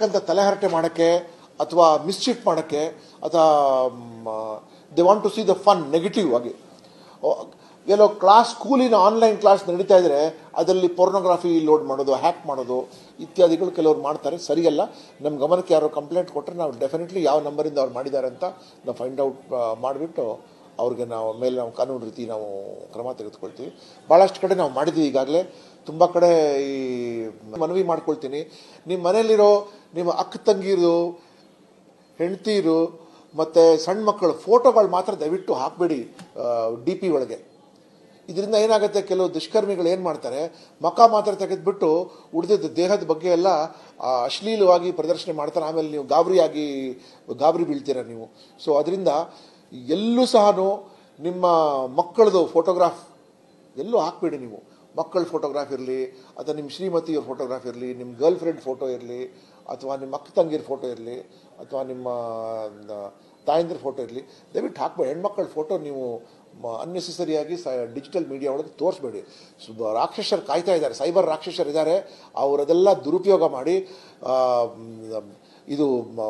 ಬೇಕಂತ ತಲೆಹರಟೆ ಮಾಡೋಕ್ಕೆ ಅಥವಾ ಮಿಸ್ಚಿಫ್ ಮಾಡೋಕ್ಕೆ ಅಥವಾ they want to see the fun negative ಆಗಿ ಎಲ್ಲೋ ಕ್ಲಾಸ್ ಸ್ಕೂಲಿನ ಆನ್ಲೈನ್ ಕ್ಲಾಸ್ ನಡೀತಾ ಇದ್ರೆ ಅದರಲ್ಲಿ ಪೋರ್ನೋಗ್ರಫಿ ಲೋಡ್ ಮಾಡೋದು ಹ್ಯಾಕ್ ಮಾಡೋದು ಇತ್ಯಾದಿಗಳು ಕೆಲವರು ಮಾಡ್ತಾರೆ ಸರಿಯಲ್ಲ ನಮ್ಮ ಗಮನಕ್ಕೆ ಯಾರೋ ಕಂಪ್ಲೇಂಟ್ ಕೊಟ್ಟರೆ ನಾವು ಡೆಫಿನೆಟ್ಲಿ ಯಾವ ನಂಬರಿಂದ ಅವ್ರು ಮಾಡಿದ್ದಾರೆ ಅಂತ ನಾವು ಫೈಂಡ್ ಔಟ್ ಮಾಡಿಬಿಟ್ಟು ಅವ್ರಿಗೆ ನಾವು ಮೇಲೆ ನಾವು ಕಾನೂನು ರೀತಿ ನಾವು ಕ್ರಮ ತೆಗೆದುಕೊಳ್ತೀವಿ ಭಾಳಷ್ಟು ಕಡೆ ನಾವು ಮಾಡಿದ್ದೀವಿ ಈಗಾಗಲೇ ತುಂಬ ಕಡೆ ಈ ಮನವಿ ಮಾಡ್ಕೊಳ್ತೀನಿ ನಿಮ್ಮ ಮನೇಲಿರೋ ನಿಮ್ಮ ಅಕ್ಕ ತಂಗಿರು ಹೆಂಡ್ತೀರು ಮತ್ತು ಸಣ್ಣ ಮಕ್ಕಳು ಫೋಟೋಗಳು ಮಾತ್ರ ದಯವಿಟ್ಟು ಹಾಕಬೇಡಿ ಡಿ ಪಿ ಒಳಗೆ ಇದರಿಂದ ಏನಾಗುತ್ತೆ ಕೆಲವು ದುಷ್ಕರ್ಮಿಗಳು ಏನು ಮಾಡ್ತಾರೆ ಮಕ ಮಾತ್ರ ತೆಗೆದುಬಿಟ್ಟು ಉಳಿದಿದ್ದ ದೇಹದ ಬಗ್ಗೆ ಎಲ್ಲ ಆ, ಅಶ್ಲೀಲವಾಗಿ ಪ್ರದರ್ಶನ ಮಾಡ್ತಾರೆ ಆಮೇಲೆ ನೀವು ಗಾಬರಿಯಾಗಿ ಗಾಬರಿ ಬೀಳ್ತೀರ ನೀವು ಸೊ ಅದರಿಂದ ಎಲ್ಲೂ ಸಹ ನಿಮ್ಮ ಮಕ್ಕಳದು ಫೋಟೋಗ್ರಾಫ್ ಎಲ್ಲೂ ಹಾಕಬೇಡಿ ನೀವು ಮಕ್ಕಳ ಫೋಟೋಗ್ರಾಫ್ ಇರಲಿ ಅಥವಾ ನಿಮ್ಮ ಶ್ರೀಮತಿಯವ್ರ ಫೋಟೋಗ್ರಾಫ್ ಇರಲಿ ನಿಮ್ಮ ಗರ್ಲ್ ಫ್ರೆಂಡ್ ಫೋಟೋ ಇರಲಿ ಅಥವಾ ನಿಮ್ಮ ಅಕ್ಕ ತಂಗಿರ ಫೋಟೋ ಇರಲಿ ಅಥವಾ ನಿಮ್ಮ ತಾಯಂದಿರ ಫೋಟೋ ಇರಲಿ ದಯವಿಟ್ಟು ಹಾಕ್ಬೇಡಿ ಹೆಣ್ಮಕ್ಳ ಫೋಟೋ ನೀವು ಅನ್ನೆಸೆಸರಿಯಾಗಿ ಸ ಡಿಜಿಟಲ್ ಮೀಡಿಯಾ ಒಳಗೆ ತೋರಿಸ್ಬೇಡಿ ಸುಬ ರಾಕ್ಷಸರು ಕಾಯ್ತಾ ಇದ್ದಾರೆ ಸೈಬರ್ ರಾಕ್ಷಸರು ಇದ್ದಾರೆ ಅವರದೆಲ್ಲ ದುರುಪಯೋಗ ಮಾಡಿ ಆ, ಮ್, ಇದು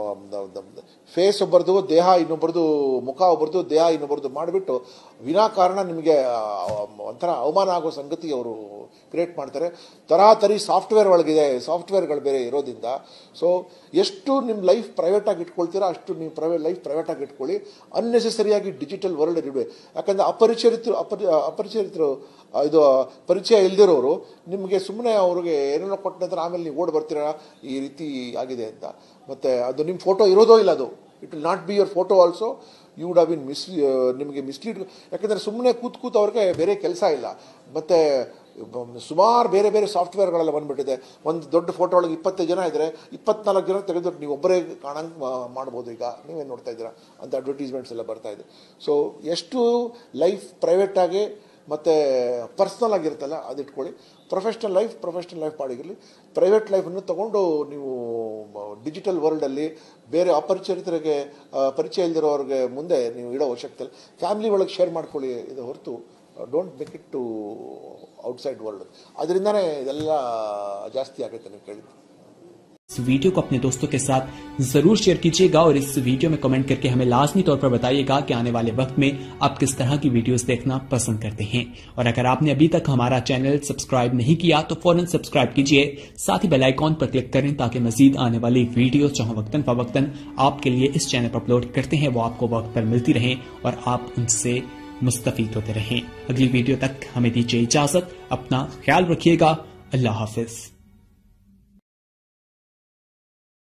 ಫೇಸ್ ಒಬ್ಬರದು ದೇಹ ಇನ್ನೊಬ್ಬರದು ಮುಖ ಒಬ್ಬರದು ದೇಹ ಇನ್ನೊಬ್ಬರದು ಮಾಡಿಬಿಟ್ಟು ವಿನಾಕಾರಣ ನಿಮಗೆ ಆ, ಒಂಥರ ಅವಮಾನ ಆಗೋ ಸಂಗತಿ ಅವರು ಕ್ರಿಯೇಟ್ ಮಾಡ್ತಾರೆ ತರಾತರಿ ಸಾಫ್ಟ್ವೇರ್ ಒಳಗಿದೆ ಸಾಫ್ಟ್ವೇರ್ಗಳು ಬೇರೆ ಇರೋದ್ರಿಂದ ಸೊ ಎಷ್ಟು ನಿಮ್ಮ ಲೈಫ್ ಪ್ರೈವೇಟಾಗಿ ಇಟ್ಕೊಳ್ತೀರಾ ಅಷ್ಟು ನೀವು ಪ್ರೈವೇಟ್ ಲೈಫ್ ಪ್ರೈವೇಟಾಗಿ ಇಟ್ಕೊಳ್ಳಿ ಅನ್ನೆಸೆಸರಿಯಾಗಿ ಡಿಜಿಟಲ್ ವರ್ಲ್ಡ್ ಇರಬೇಕು ಯಾಕಂದರೆ ಅಪರಿಚರಿತರು ಅಪರಿ ಅಪರಿಚರಿತರು ಆ, ಇದು ಪರಿಚಯ ಇಲ್ದಿರೋರು ನಿಮಗೆ ಸುಮ್ಮನೆ ಅವ್ರಿಗೆ ಏನೇನೋ ಕೊಟ್ಟ ನಂತರ ಆಮೇಲೆ ನೀವು ಓಡ್ ಬರ್ತೀರಾ ಈ ರೀತಿ ಆಗಿದೆ ಅಂತ ಮತ್ತು ಅದು ನಿಮ್ಮ ಫೋಟೋ ಇರೋದೋ ಇಲ್ಲ ಅದು it will not be your photo also you would have been miss ನಿಮಗೆ ಮಿಸ್ಲೀಡ್ ಯಾಕಂದರೆ ಸುಮ್ಮನೆ ಕೂತ್ ಕೂತ್ ಅವ್ರಿಗೆ ಬೇರೆ ಕೆಲಸ ಇಲ್ಲ ಮತ್ತು ಸುಮಾರು ಬೇರೆ ಬೇರೆ ಸಾಫ್ಟ್ವೇರ್ಗಳೆಲ್ಲ ಬಂದ್ಬಿಟ್ಟಿದೆ ಒಂದು ದೊಡ್ಡ ಫೋಟೋ ಒಳಗೆ ಇಪ್ಪತ್ತೈದು ಜನ ಇದ್ದರೆ ಇಪ್ಪತ್ನಾಲ್ಕು ಜನ ತೆಗೆದು ನೀವು ಒಬ್ಬರೇ ಕಾಣಂಗೆ ಮಾಡ್ಬೋದು ಈಗ ನೀವೇನು ನೋಡ್ತಾ ಇದ್ದೀರಾ ಅಂತ ಅಡ್ವರ್ಟೈಸ್ಮೆಂಟ್ಸ್ ಎಲ್ಲ ಬರ್ತಾ ಇದೆ ಸೊ ಎಷ್ಟು ಲೈಫ್ ಪ್ರೈವೇಟಾಗಿ ಮತ್ತು ಪರ್ಸ್ನಲ್ ಆಗಿರುತ್ತಲ್ಲ ಅದು ಇಟ್ಕೊಳ್ಳಿ ಪ್ರೊಫೆಷ್ನಲ್ ಲೈಫ್ ಪ್ರೊಫೆಷ್ನಲ್ ಲೈಫ್ ಮಾಡಿರಲಿ ಪ್ರೈವೇಟ್ ಲೈಫನ್ನು ತಗೊಂಡು ನೀವು ಡಿಜಿಟಲ್ ವರ್ಲ್ಡಲ್ಲಿ ಬೇರೆ ಅಪರಿಚಿತರಿಗೆ ಆ, ಪರಿಚಯ ಇಲ್ದಿರೋರಿಗೆ ಮುಂದೆ ನೀವು ಇಡೋ ಅವಶ್ಯಕತೆ ಇಲ್ಲ ಫ್ಯಾಮಿಲಿ ಒಳಗೆ ಶೇರ್ ಮಾಡ್ಕೊಳ್ಳಿ ಇದು ಹೊರತು don't make it to outside world ಅದರಿಂದನೇ ಇದೆಲ್ಲ ಜಾಸ್ತಿ ಆಗುತ್ತೆ ನೀವು ಕೇಳಿದ್ದು इस वीडियो को अपने दोस्तों के साथ जरूर शेयर कीजिएगा और इस वीडियो में कमेंट करके हमें लाजमी तौर पर बताइएगा कि आने वाले वक्त में आप किस तरह की वीडियोस देखना पसंद करते हैं और अगर आपने अभी तक हमारा चैनल सब्सक्राइब नहीं किया तो फौरन सब्सक्राइब कीजिए साथ ही बेल आइकॉन पर क्लिक करें ताकि मजीद आने वाली वीडियो जो हम वक्तन फवक्तन आपके लिए इस चैनल पर अपलोड करते हैं वो आपको वक्त पर मिलती रहे और आप उनसे मुस्तफीद होते रहें अगली वीडियो तक हमें दीजिए इजाजत अपना ख्याल रखिएगा अल्लाह हाफिज